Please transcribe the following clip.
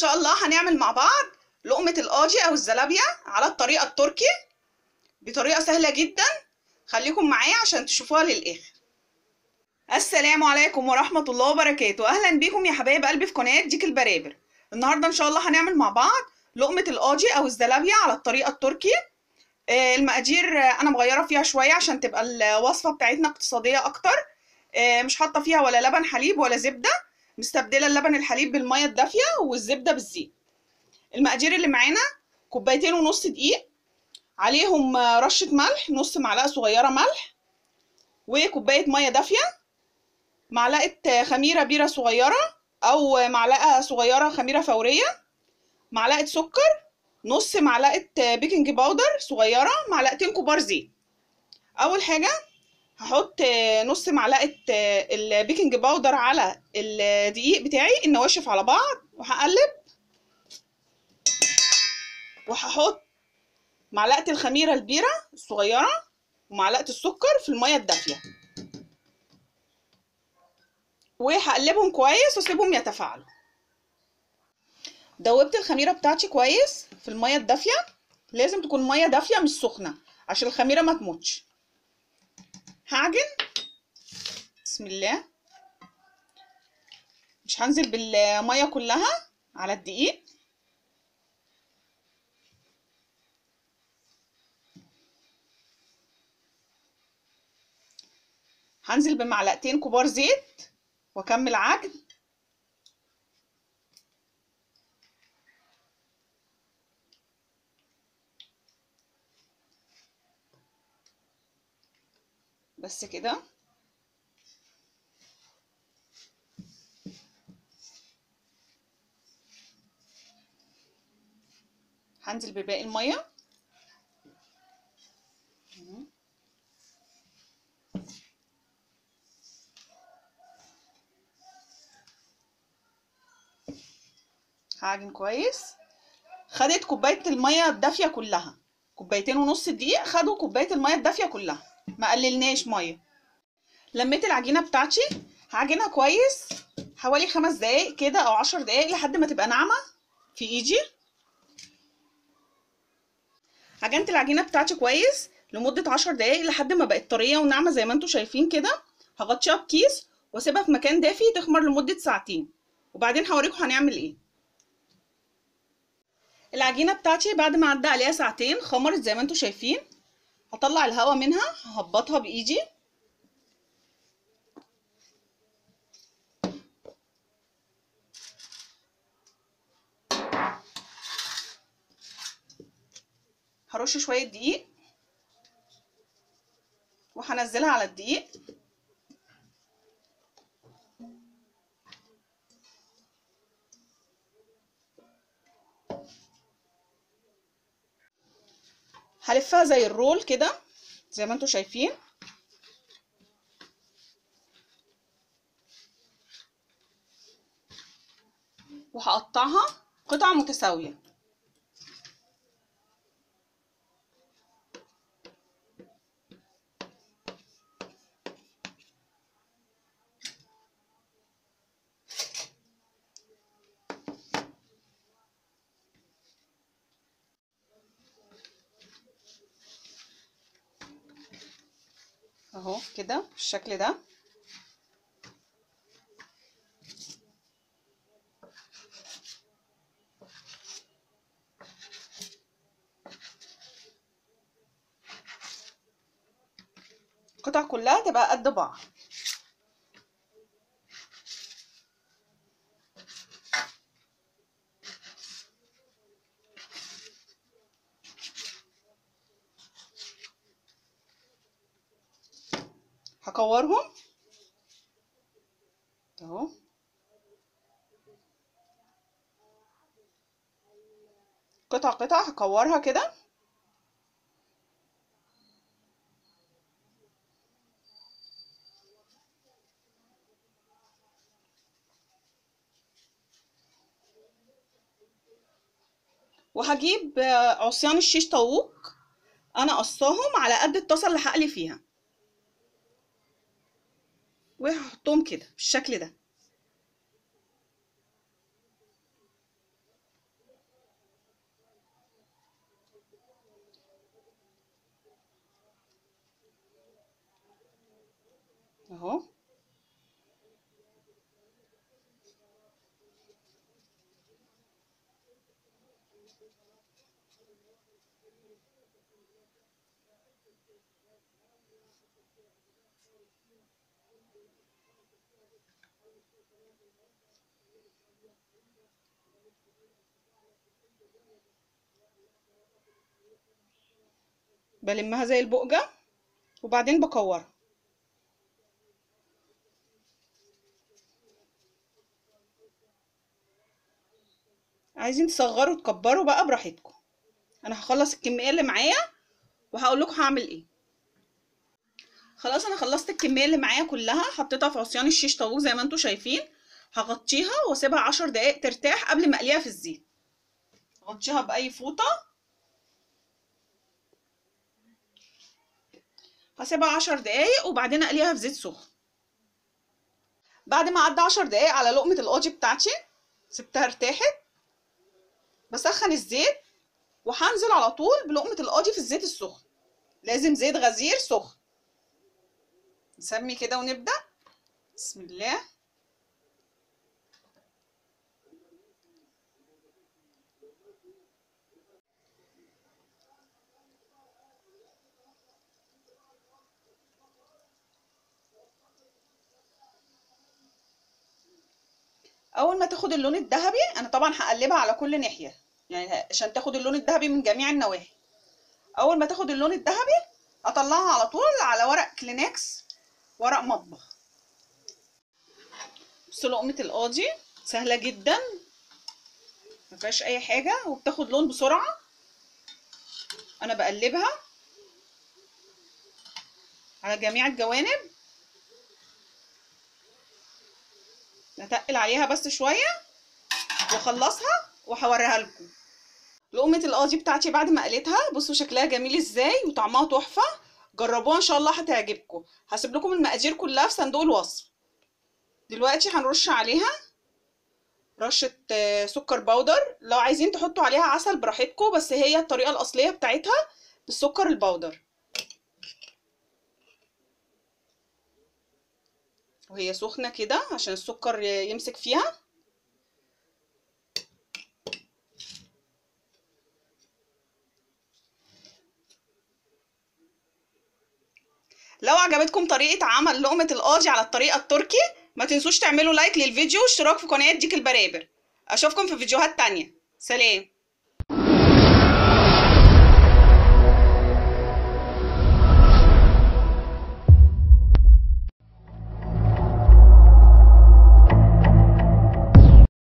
شاء الله هنعمل مع بعض لقمة القاجي او الزلابية على الطريقة التركي بطريقة سهلة جدا خليكم معايا عشان تشوفوها للاخر السلام عليكم ورحمة الله وبركاته اهلا بيكم يا حبايب قلبي في قناة ديك البرابر النهاردة ان شاء الله هنعمل مع بعض لقمة القاجي او الزلابية على الطريقة التركي آه، المقادير آه، انا مغيرة فيها شوية عشان تبقى الوصفة بتاعتنا اقتصادية اكتر آه، مش حاطة فيها ولا لبن حليب ولا زبدة مستبدلة اللبن الحليب بالمية الدافية والزبدة بالزيت المقادير اللي معانا كوبايتين ونص دقيق عليهم آه، رشة ملح نص معلقة صغيرة ملح وكوباية مية دافية معلقة آه، خميرة بيرة صغيرة أو آه، معلقة صغيرة خميرة فورية معلقة سكر نص معلقة آه، بيكنج باودر صغيرة معلقتين كبار زيت أول حاجة هحط آه، نص معلقة آه، البيكنج باودر على الدقيق بتاعي النواشف على بعض وهقلب وهحط معلقة الخميرة البيرة الصغيرة ومعلقة السكر في المية الدافية وهقلبهم كويس واسيبهم يتفاعلوا دوبت الخميرة بتاعتي كويس في المية الدافية لازم تكون مية دافية مش سخنة عشان الخميرة ما تموتش هعجن بسم الله مش هنزل بالمية كلها على الدقيق هنزل بمعلقتين كبار زيت واكمل عجن بس كده هنزل بباقي الميه هعجن كويس خدت كوبايه الميه الدافيه كلها كوبايتين ونص دقيق خدوا كوبايه الميه الدافيه كلها ما قللناش ميه لميت العجينه بتاعتي هعجنها كويس حوالي خمس دقايق كده او عشر دقايق لحد ما تبقى ناعمه في ايدي عجنت العجينه بتاعتي كويس لمده عشر دقايق لحد ما بقت طريه وناعمه زي ما انتم شايفين كده هغطيها بكيس واسيبها في مكان دافي تخمر لمده ساعتين وبعدين هوريكم هنعمل ايه العجينه بتاعتي بعد ما عدى عليها ساعتين خمرت زي ما انتم شايفين هطلع الهواء منها ههبطها بايدي هرش شويه دقيق وهنزلها على الدقيق هلفها زي الرول كده زي ما انتم شايفين وهقطعها قطع متساوية اهو كده بالشكل ده القطع كلها تبقى قد بعض هكورهم اهو قطع قطع هكورها كده وهجيب آه، عصيان الشيش طاووق انا قصاهم على قد الطاسه اللي هقلي فيها وهحطهم كده بالشكل ده اهو بلمها زي البقجة وبعدين بكورها عايزين تصغروا تكبروا بقى براحتكم انا هخلص الكميه اللي معايا وهقول لكم هعمل ايه خلاص انا خلصت الكميه اللي معايا كلها حطيتها في عصيان الشيش طاووق زي ما انتم شايفين هغطيها واسيبها عشر دقايق ترتاح قبل ما اقليها في الزيت غطيها باي فوطه هسيبها عشر دقايق وبعدين اقليها في زيت سخن بعد ما عدى عشر دقايق على لقمه القاضي بتاعتي سبتها ارتاحت بسخن الزيت وهنزل على طول بلقمة القاضي في الزيت السخن لازم زيت غزير سخن نسمي كده ونبدأ بسم الله اول ما تاخد اللون الذهبي انا طبعا هقلبها على كل ناحيه يعني عشان تاخد اللون الذهبي من جميع النواحي اول ما تاخد اللون الذهبي اطلعها على طول على ورق كلينكس ورق مطبخ بصوا لقمه القاضي سهله جدا ما فيهاش اي حاجه وبتاخد لون بسرعه انا بقلبها على جميع الجوانب نتقل عليها بس شويه واخلصها وهوريها لكم لقمه القاضي بتاعتي بعد ما قليتها بصوا شكلها جميل ازاي وطعمها تحفه جربوها ان شاء الله هتعجبكم هسيب لكم المقادير كلها في صندوق الوصف دلوقتي هنرش عليها رشه سكر بودر لو عايزين تحطوا عليها عسل براحتكم بس هي الطريقه الاصليه بتاعتها بالسكر البودر وهي سخنه كده عشان السكر يمسك فيها لو عجبتكم طريقه عمل لقمه القاضي على الطريقه التركي ما تنسوش تعملوا لايك للفيديو واشتراك في قناه ديك البرابر اشوفكم في فيديوهات تانية سلام